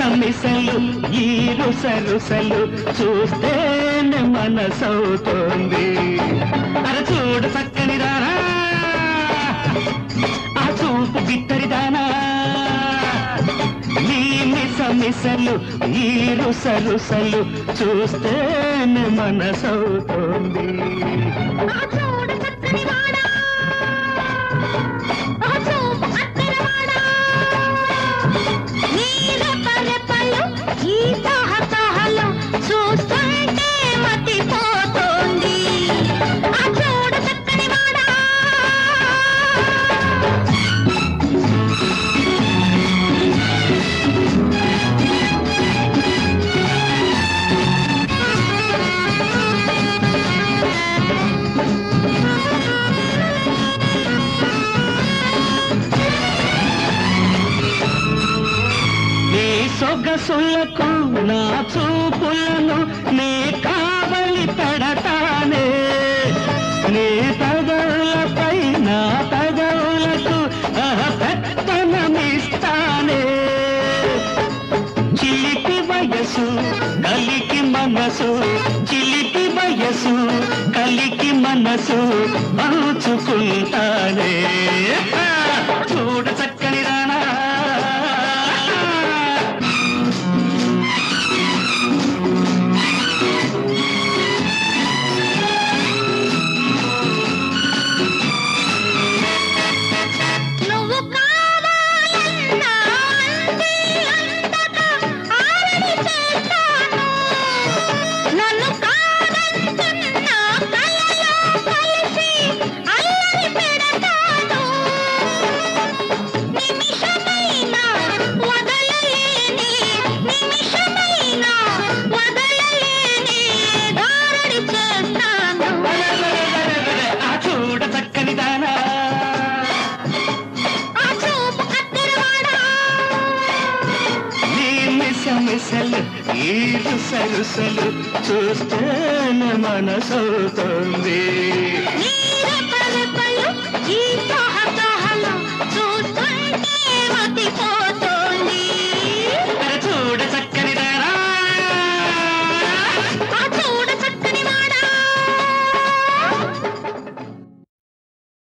మిసలు ఈ రుసరుసలు చూస్తేనే మనసవుతోంది అర చూడు చక్కని రానా ఆ చూపు బిత్తరిదానా నీ మిస మిసలు ఈ రుసరుసలు చూస్తేనే మనసవుతోంది ఆ చూడు చక్కని వాడా ఆ చూపు అత్తరవాడా నీ రెప్పరెప్పలు ఈ తహతహలు చూస్తుంటే మతిపోతోంది ఆ చూడు చక్కని వాడా నీ సొగసులకు నా చూపులను నే కావలి పెడతానే నీ తగవులపై నా తగవులకు పెత్తనమిస్తానే చిలిపి వయసు కలికి మనసు చిలిపి వయసు కలికి మనసు పంచుకుంటానే ఆ, చూడు చక్కని రానా నువ్వు కావాలన్నా అంది అందక ఆరడి చేస్తాను నన్ను కాదంటున్నా కలలో కలిసి అల్లరి పెడతాను నిమిషమైనా వదలలేని నిమిషమైనా వదలలేని దారడి చేస్తాను ఆ చూడ చక్కని దానా ఆ చూపు కత్తెరవాడా నీ మిస మిసలు ఈ రుసరుసలు చూస్తేనే మనసవుతోంది నీ రెప్పరెప్పలు ఈ తహ